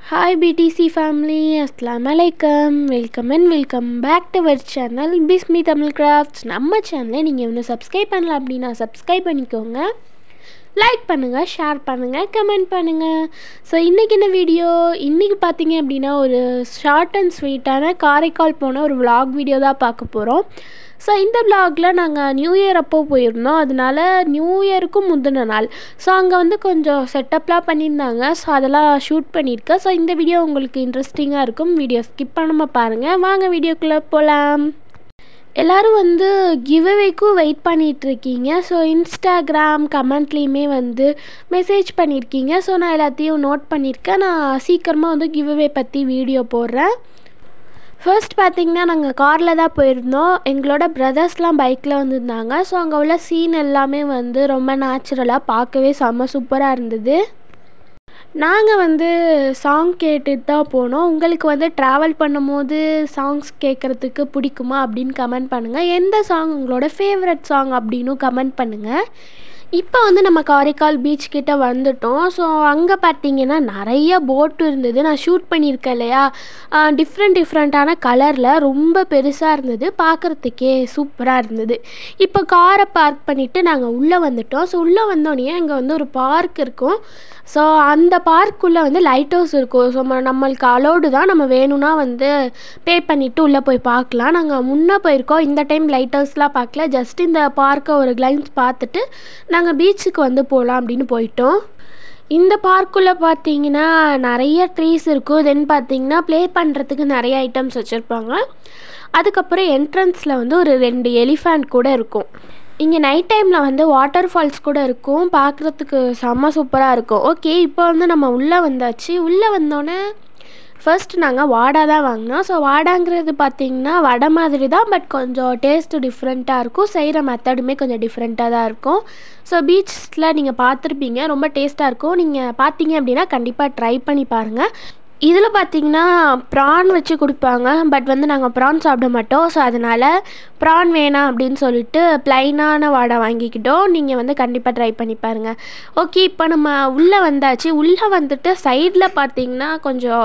hi BDC family அஸ்லாம் வலைக்கம் welcome and welcome back to our channel Bismi Tamil crafts நம்ம சேனலை நீங்கள் இன்னும் சப்ஸ்கிரைப் பண்ணல அப்படின்னா சப்ஸ்கிரைப் பண்ணிக்கோங்க லைக் பண்ணுங்கள் ஷேர் பண்ணுங்கள் கமெண்ட் பண்ணுங்கள் ஸோ இன்றைக்கி என்ன வீடியோ இன்றைக்கி பார்த்தீங்க அப்படின்னா ஒரு ஷார்ட் அண்ட் ஸ்வீட்டான காரைக்கால் போன ஒரு vlog வீடியோ தான் பார்க்க போகிறோம் ஸோ இந்த vlogல நாங்கள் நியூ இயர் அப்போ போயிருந்தோம் அதனால நியூ இயருக்கும் முந்தின நாள் ஸோ அங்கே வந்து கொஞ்சம் செட்டப்லாம் பண்ணியிருந்தாங்க ஸோ அதெல்லாம் ஷூட் பண்ணியிருக்கேன் ஸோ இந்த வீடியோ உங்களுக்கு இன்ட்ரெஸ்டிங்காக இருக்கும் வீடியோ ஸ்கிப் பண்ணாமல் பாருங்கள் வாங்க வீடியோக்குள்ளே போகலாம் எல்லோரும் வந்து கிவ்அவேக்கும் வெயிட் பண்ணிட்டு இருக்கீங்க ஸோ இன்ஸ்டாகிராம் கமெண்ட்லேயுமே வந்து மெசேஜ் பண்ணியிருக்கீங்க ஸோ நான் எல்லாத்தையும் நோட் பண்ணியிருக்கேன் நான் சீக்கிரமாக வந்து கிவ்அவே பற்றி வீடியோ போடுறேன் ஃபர்ஸ்ட் பார்த்தீங்கன்னா நாங்கள் காரில் தான் போயிருந்தோம் எங்களோட பிரதர்ஸ்லாம் பைக்கில் வந்திருந்தாங்க ஸோ அங்கே உள்ள சீன் எல்லாமே வந்து ரொம்ப நேச்சுரலாக பார்க்கவே செம்ம சூப்பராக இருந்தது நாங்கள் வந்து சாங் கேட்டுட்டு தான் போனோம் உங்களுக்கு வந்து ட்ராவல் பண்ணும்போது சாங்ஸ் கேட்குறதுக்கு பிடிக்குமா அப்படின்னு கமெண்ட் பண்ணுங்கள் எந்த சாங் உங்களோட ஃபேவரட் சாங் அப்படின்னும் கமெண்ட் பண்ணுங்கள் இப்போ வந்து நம்ம காரைக்கால் பீச் கிட்ட வந்துட்டோம் ஸோ அங்கே பார்த்தீங்கன்னா நிறைய போட்டு இருந்தது நான் ஷூட் பண்ணியிருக்கேன் இல்லையா டிஃப்ரெண்ட் டிஃப்ரெண்ட்டான கலரில் ரொம்ப பெருசாக இருந்தது பார்க்குறதுக்கே சூப்பராக இருந்தது இப்போ காரை பார்க் பண்ணிவிட்டு நாங்கள் உள்ளே வந்துட்டோம் ஸோ உள்ளே வந்தோடனே அங்கே வந்து ஒரு பார்க் இருக்கும் ஸோ அந்த பார்க்குள்ளே வந்து லைட் ஹவுஸ் இருக்கும் ஸோ நம்மளுக்கு அலோடு தான் நம்ம வேணும்னா வந்து பே பண்ணிவிட்டு உள்ளே போய் பார்க்கலாம் நாங்கள் முன்னே போயிருக்கோம் இந்த டைம் லைட் ஹவுஸ்லாம் பார்க்கல ஜஸ்ட் இந்த பார்க்கை ஒரு கிளைன்ஸ் பார்த்துட்டு நாங்கள் பீச்சுக்கு வந்து போகலாம் அப்படின்னு போயிட்டோம் இந்த பார்க்குள்ளே பார்த்தீங்கன்னா நிறைய ட்ரீஸ் இருக்கும் தென் பார்த்தீங்கன்னா ப்ளே பண்ணுறதுக்கு நிறைய ஐட்டம்ஸ் வச்சுருப்பாங்க அதுக்கப்புறம் என்ட்ரன்ஸில் வந்து ஒரு ரெண்டு எலிஃபேண்ட் கூட இருக்கும் இங்கே நைட் டைமில் வந்து வாட்டர் ஃபால்ஸ் கூட இருக்கும் பார்க்குறதுக்கு செம்ம சூப்பராக இருக்கும் ஓகே இப்போ வந்து நம்ம உள்ளே வந்தாச்சு உள்ளே வந்தோடனே ஃபர்ஸ்ட் நாங்கள் வாடா தான் வாங்கினோம் ஸோ வாடாங்கிறது பார்த்தீங்கன்னா வடை மாதிரி தான் பட் கொஞ்சம் டேஸ்ட்டு டிஃப்ரெண்ட்டாக இருக்கும் செய்கிற மெத்தடுமே கொஞ்சம் டிஃப்ரெண்ட்டாக தான் இருக்கும் ஸோ பீச்சில் நீங்கள் பார்த்துருப்பீங்க ரொம்ப டேஸ்ட்டாக இருக்கும் நீங்கள் பார்த்தீங்க அப்படின்னா கண்டிப்பாக ட்ரை பண்ணி பாருங்கள் இதில் பார்த்தீங்கன்னா ப்ரான் வச்சு கொடுப்பாங்க பட் வந்து நாங்கள் ப்ரான் சாப்பிட மாட்டோம் ஸோ அதனால் ப்ரான் வேணாம் அப்படின்னு சொல்லிட்டு ப்ளைனான வாடை வாங்கிக்கிட்டோம் நீங்கள் வந்து கண்டிப்பாக ட்ரை பண்ணி பாருங்கள் ஓகே இப்போ நம்ம உள்ளே வந்தாச்சு உள்ளே வந்துட்டு சைடில் பார்த்தீங்கன்னா கொஞ்சம்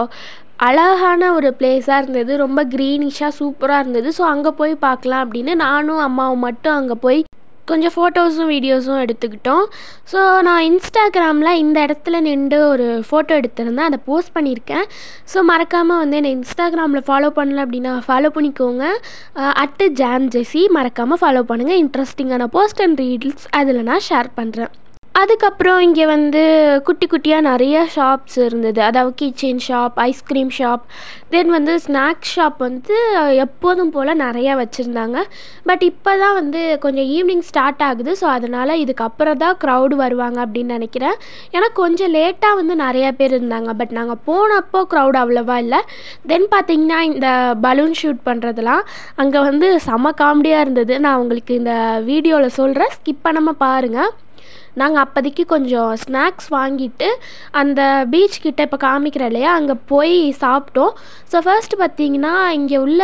அழகான ஒரு பிளேஸாக இருந்தது ரொம்ப க்ரீனிஷாக சூப்பராக இருந்தது ஸோ அங்கே போய் பார்க்கலாம் அப்படின்னு நானும் அம்மாவும் மட்டும் அங்கே போய் கொஞ்சம் ஃபோட்டோஸும் வீடியோஸும் எடுத்துக்கிட்டோம் ஸோ நான் இன்ஸ்டாகிராமில் இந்த இடத்துல நின்று ஒரு ஃபோட்டோ எடுத்திருந்தேன் அதை போஸ்ட் பண்ணியிருக்கேன் ஸோ மறக்காமல் வந்து என்னை இன்ஸ்டாகிராமில் ஃபாலோ பண்ணல அப்படின்னா ஃபாலோ பண்ணிக்கோங்க அட்டு ஜாம் ஜெஸி மறக்காமல் ஃபாலோ பண்ணுங்கள் இன்ட்ரெஸ்டிங்கான போஸ்ட் அண்ட் ரீல்ஸ் அதில் நான் ஷேர் பண்ணுறேன் அதுக்கப்புறம் இங்கே வந்து குட்டி குட்டியாக நிறைய ஷாப்ஸ் இருந்தது அதாவது kitchen shop ice cream shop then வந்து ஸ்நாக்ஸ் ஷாப் வந்து எப்போதும் போல் நிறையா வச்சுருந்தாங்க பட் இப்போ தான் வந்து கொஞ்சம் ஈவினிங் ஸ்டார்ட் ஆகுது ஸோ அதனால் இதுக்கப்புறம் தான் க்ரௌடு வருவாங்க அப்படின்னு நினைக்கிறேன் ஏன்னா கொஞ்சம் லேட்டாக வந்து நிறையா பேர் இருந்தாங்க பட் நாங்கள் போனப்போ க்ரௌட் அவ்வளோவா இல்லை தென் பார்த்தீங்கன்னா இந்த பலூன் ஷூட் பண்ணுறதுலாம் அங்கே வந்து செம காமெடியாக இருந்தது நான் உங்களுக்கு இந்த வீடியோவில் சொல்கிறேன் ஸ்கிப் பண்ணாமல் பாருங்கள் நாங்கள் அப்போதைக்கு கொஞ்சம் ஸ்நாக்ஸ் வாங்கிட்டு அந்த பீச் கிட்ட இப்போ காமிக்கிறேன் இல்லையா அங்கே போய் சாப்பிட்டோம் ஸோ ஃபர்ஸ்ட் பார்த்தீங்கன்னா இங்கே உள்ள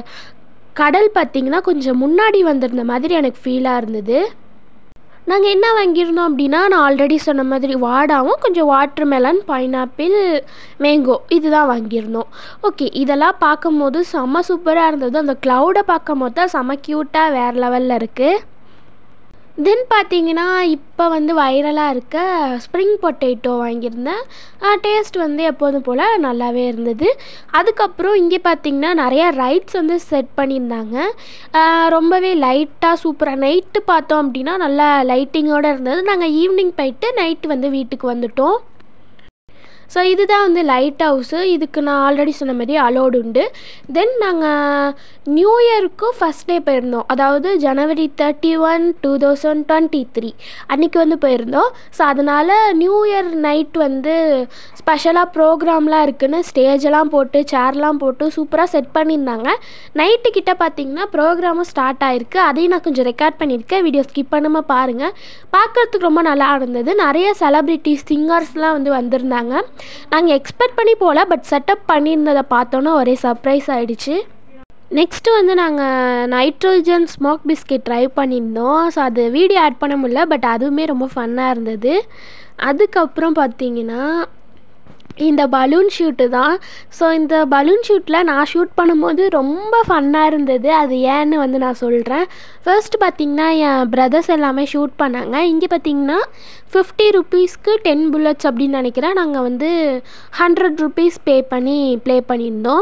கடல் பார்த்திங்கன்னா கொஞ்சம் முன்னாடி வந்திருந்த மாதிரி எனக்கு ஃபீலாக இருந்தது நாங்கள் என்ன வாங்கியிருந்தோம் அப்படின்னா நான் ஆல்ரெடி சொன்ன மாதிரி வாடாவும் கொஞ்சம் வாட்டர் மெலன் பைனாப்பிள் மேங்கோ இதுதான் வாங்கியிருந்தோம் ஓகே இதெல்லாம் பார்க்கும்போது செம்ம சூப்பராக இருந்தது அந்த க்ளவுடை பார்க்கும் போது தான் செம்ம க்யூட்டாக வேறு லெவலில் இருக்குது தென் பார்த்தீங்கன்னா இப்போ வந்து வைரலாக இருக்க ஸ்ப்ரிங் பொட்டேட்டோ வாங்கியிருந்தேன் டேஸ்ட் வந்து எப்போதும் போல் நல்லாவே இருந்தது அதுக்கப்புறம் இங்கே பார்த்தீங்கன்னா நிறையா ரைட்ஸ் வந்து செட் பண்ணியிருந்தாங்க ரொம்பவே லைட்டாக சூப்பராக நைட்டு பார்த்தோம் அப்படின்னா நல்லா லைட்டிங்கோடு இருந்தது நாங்கள் ஈவினிங் போயிட்டு நைட்டு வந்து வீட்டுக்கு வந்துட்டோம் ஸோ இதுதான் வந்து லைட் ஹவுஸு இதுக்கு நான் ஆல்ரெடி சொன்ன மாதிரி அலோடு உண்டு தென் நாங்கள் நியூ இயருக்கு ஃபஸ்ட் டே போயிருந்தோம் அதாவது ஜனவரி thirty one two thousand twenty three அன்றைக்கி வந்து போயிருந்தோம் ஸோ அதனால் நியூ இயர் நைட் வந்து ஸ்பெஷலாக ப்ரோக்ராம்லாம் இருக்குதுன்னு ஸ்டேஜெல்லாம் போட்டு சேர்லாம் போட்டு சூப்பராக செட் பண்ணியிருந்தாங்க நைட்டு கிட்ட பார்த்தீங்கன்னா ப்ரோக்ராமும் ஸ்டார்ட் ஆகிருக்கு அதையும் நான் கொஞ்சம் ரெக்கார்ட் பண்ணியிருக்கேன் வீடியோ ஸ்கிப் பண்ணாமல் பாருங்கள் பார்க்குறதுக்கு ரொம்ப நல்லா இருந்தது நிறைய செலப்ரிட்டிஸ் சிங்கர்ஸ்லாம் வந்து வந்திருந்தாங்க நாங்கள் எக்ஸ்பெக்ட் பண்ணி போகல பட் செட்டப் பண்ணியிருந்ததை பார்த்தோன்னே ஒரே சர்ப்ரைஸ் ஆகிடுச்சு நெக்ஸ்ட்டு வந்து நாங்கள் நைட்ரோஜன் ஸ்மோக் பிஸ்கெட் ட்ரை பண்ணியிருந்தோம் ஸோ அது வீடியோ ஆட் பண்ண முடியல பட் அதுவுமே ரொம்ப ஃபன்னாக இருந்தது அதுக்கப்புறம் பார்த்தீங்கன்னா இந்த பலூன் ஷூட்டு தான் ஸோ இந்த பலூன் ஷூட்டில் நான் ஷூட் பண்ணும்போது ரொம்ப ஃபன்னாக இருந்தது அது ஏன்னு வந்து நான் சொல்கிறேன் ஃபர்ஸ்ட் பார்த்திங்கன்னா என் பிரதர்ஸ் எல்லாமே ஷூட் பண்ணாங்க இங்கே பார்த்திங்கன்னா ஃபிஃப்டி ருபீஸ்க்கு டென் புல்லட்ஸ் அப்படின்னு நினைக்கிறேன் நாங்கள் வந்து ஹண்ட்ரட் ருபீஸ் பே பண்ணி ப்ளே பண்ணியிருந்தோம்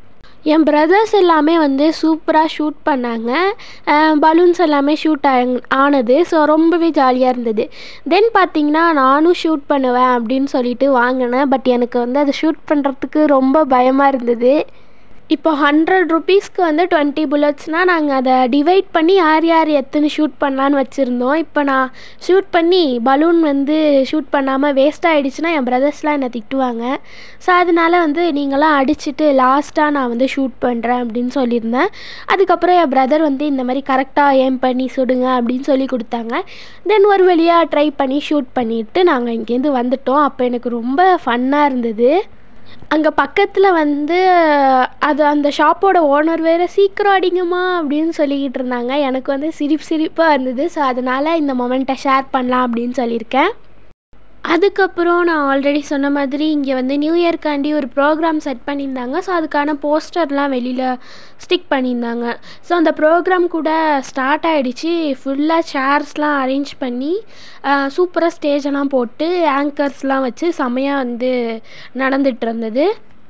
என் பிரதர்ஸ் எல்லாமே வந்து சூப்பராக ஷூட் பண்ணாங்க பலூன்ஸ் எல்லாமே ஷூட் ஆனது ஸோ ரொம்பவே ஜாலியாக இருந்தது தென் பார்த்தீங்கன்னா நானும் ஷூட் பண்ணுவேன் அப்படின்னு சொல்லிட்டு வாங்கினேன் பட் எனக்கு வந்து அதை ஷூட் பண்ணுறதுக்கு ரொம்ப பயமாக இருந்தது இப்போ ஹண்ட்ரட் ருபீஸ்க்கு வந்து டுவெண்ட்டி புல்லட்ஸ்னால் நாங்கள் அதை டிவைட் பண்ணி யார் யார் எத்தனை ஷூட் பண்ணலான்னு வச்சுருந்தோம் இப்போ நான் ஷூட் பண்ணி பலூன் வந்து ஷூட் பண்ணாமல் வேஸ்ட் ஆகிடுச்சுன்னா என் பிரதர்ஸ்லாம் என்னை திட்டுவாங்க ஸோ அதனால் வந்து நீங்களாம் அடிச்சுட்டு லாஸ்ட்டாக நான் வந்து ஷூட் பண்ணுறேன் அப்படின்னு சொல்லியிருந்தேன் அதுக்கப்புறம் என் பிரதர் வந்து இந்த மாதிரி கரெக்டாக ஏம் பண்ணி சுடுங்க அப்படின்னு சொல்லி கொடுத்தாங்க தென் ஒரு வழியாக ட்ரை பண்ணி ஷூட் பண்ணிவிட்டு நாங்கள் இங்கேருந்து வந்துட்டோம் அப்போ எனக்கு ரொம்ப ஃபன்னாக இருந்தது அங்கே பக்கத்தில் வந்து அது அந்த ஷாப்போட ஓனர் வேறு சீக்கிரம் அடிங்கம்மா அப்படின்னு சொல்லிக்கிட்டு இருந்தாங்க எனக்கு வந்து சிரிப்பு சிரிப்பாக இருந்தது ஸோ அதனால் இந்த மொமெண்ட்டை ஷேர் பண்ணலாம் அப்படின்னு சொல்லியிருக்கேன் அதுக்கப்புறம் நான் ஆல்ரெடி சொன்ன மாதிரி இங்கே வந்து நியூ இயர்க்காண்டி ஒரு ப்ரோக்ராம் செட் பண்ணியிருந்தாங்க ஸோ அதுக்கான போஸ்டர்லாம் வெளியில் ஸ்டிக் பண்ணியிருந்தாங்க ஸோ அந்த ப்ரோக்ராம் கூட ஸ்டார்ட் ஆகிடுச்சு ஃபுல்லாக சேர்ஸ்லாம் அரேஞ்ச் பண்ணி சூப்பராக ஸ்டேஜெல்லாம் போட்டு ஆங்கர்ஸ்லாம் வச்சு செமையாக வந்து நடந்துகிட்டு இருந்தது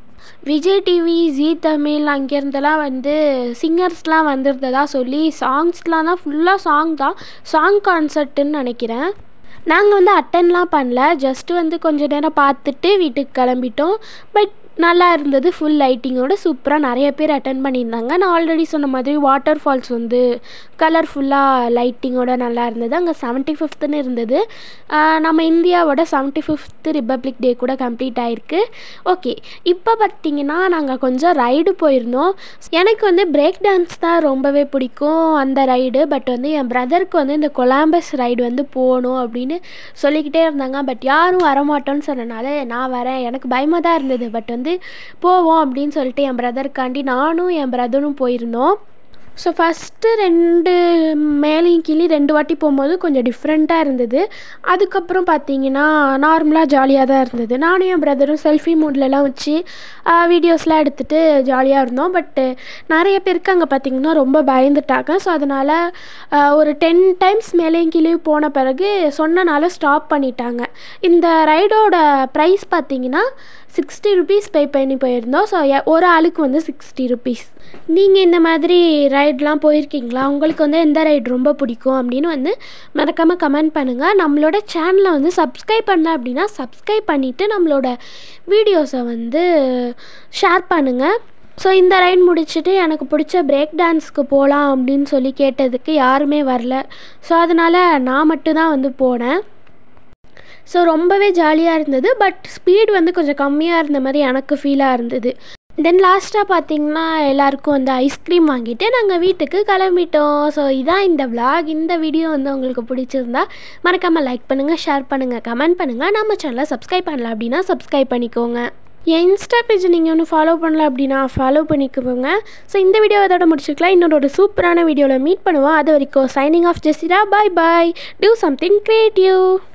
விஜய் டிவி ஜீ தமிழ் அங்கேருந்தெல்லாம் வந்து சிங்கர்ஸ்லாம் வந்திருந்ததா சொல்லி சாங்ஸ்லாம் தான் ஃபுல்லாக சாங் தான் சாங் கான்சர்ட்டுன்னு நினைக்கிறேன் நாங்கள் வந்து அட்டன்லாம் பண்ணல ஜஸ்ட்டு வந்து கொஞ்ச நேரம் பார்த்துட்டு வீட்டுக்கு கிளம்பிட்டோம் பட் நல்லா இருந்தது ஃபுல் லைட்டிங்கோட சூப்பராக நிறைய பேர் அட்டன் பண்ணியிருந்தாங்க நான் ஆல்ரெடி சொன்ன மாதிரி வாட்டர் ஃபால்ஸ் வந்து கலர்ஃபுல்லாக லைட்டிங்கோட நல்லா இருந்தது அங்கே செவன்ட்டி ஃபிஃப்த்துன்னு இருந்தது நம்ம இந்தியாவோட செவன்ட்டி ஃபிஃப்த்து ரிப்பப்ளிக் டே கூட கம்ப்ளீட் ஆகிருக்கு ஓகே இப்போ பார்த்தீங்கன்னா நாங்கள் கொஞ்சம் ரைடு போயிருந்தோம் எனக்கு வந்து பிரேக் டான்ஸ் தான் ரொம்பவே பிடிக்கும் அந்த ரைடு பட் வந்து என் பிரதருக்கு வந்து இந்த கொலாம்பஸ் ரைடு வந்து போகணும் அப்படின்னு சொல்லிக்கிட்டே இருந்தாங்க பட் யாரும் வரமாட்டோன்னு சொன்னனால நான் வரேன் எனக்கு பயமாக தான் இருந்தது பட் வந்து போவோம் அப்படின்னு சொல்லிட்டு என் பிரதருக்காண்டி நானும் என் பிரதரும் போயிருந்தோம் ஸோ ஃபஸ்ட்டு ரெண்டு மேலேயும் கீழே ரெண்டு வாட்டி போகும்போது கொஞ்சம் டிஃப்ரெண்ட்டாக இருந்தது அதுக்கப்புறம் பார்த்தீங்கன்னா நார்மலாக ஜாலியாக தான் இருந்தது நானும் என் பிரதரும் செல்ஃபி மூட்லலாம் வச்சு வீடியோஸ்லாம் எடுத்துகிட்டு ஜாலியாக இருந்தோம் பட்டு நிறைய பேருக்கு அங்கே பார்த்திங்கன்னா ரொம்ப பயந்துட்டாங்க ஸோ அதனால் ஒரு டென் டைம்ஸ் மேலேயும் கீழே போன பிறகு சொன்னனால ஸ்டாப் பண்ணிட்டாங்க இந்த ரைடோட ப்ரைஸ் பார்த்திங்கன்னா சிக்ஸ்டி ருபீஸ் பே பண்ணி போயிருந்தோம் ஸோ ஒரு ஆளுக்கு வந்து சிக்ஸ்டி ருபீஸ் நீங்கள் இந்த மாதிரி ரைட்லாம் போயிருக்கீங்களா உங்களுக்கு வந்து எந்த ரைடு ரொம்ப பிடிக்கும் அப்படின்னு வந்து மறக்காமல் கமெண்ட் பண்ணுங்கள் நம்மளோட சேனலை வந்து சப்ஸ்கிரைப் பண்ணல அப்படின்னா சப்ஸ்கிரைப் பண்ணிவிட்டு நம்மளோட வீடியோஸை வந்து ஷேர் பண்ணுங்கள் ஸோ இந்த ரைட் முடிச்சுட்டு எனக்கு பிடிச்ச பிரேக் டான்ஸ்க்கு போகலாம் அப்படின்னு சொல்லி கேட்டதுக்கு யாருமே வரல ஸோ அதனால் நான் மட்டும்தான் வந்து போனேன் ஸோ ரொம்பவே ஜாலியாக இருந்தது பட் ஸ்பீட் வந்து கொஞ்சம் கம்மியாக இருந்த மாதிரி எனக்கு ஃபீலாக இருந்தது தென் லாஸ்ட்டாக பார்த்தீங்கன்னா எல்லாருக்கும் வந்து ஐஸ்கிரீம் வாங்கிட்டு நாங்கள் வீட்டுக்கு கிளம்பிட்டோம் ஸோ இதான் இந்த விலாக் இந்த வீடியோ வந்து உங்களுக்கு பிடிச்சிருந்தா மறக்காமல் லைக் பண்ணுங்கள் ஷேர் பண்ணுங்கள் கமெண்ட் பண்ணுங்கள் நம்ம சேனலை சப்ஸ்கிரைப் பண்ணல அப்படின்னா சப்ஸ்கிரைப் பண்ணிக்கோங்க என் இன்ஸ்டா பேஜ் நீங்கள் ஒன்று ஃபாலோ பண்ணல அப்படின்னா ஃபாலோ பண்ணிக்கோங்க ஸோ இந்த வீடியோ அதோட முடிச்சுக்கலாம் இன்னொரு சூப்பரான வீடியோவில் மீட் பண்ணுவோம் அது வரைக்கும் signing off Jesira bye bye do something creative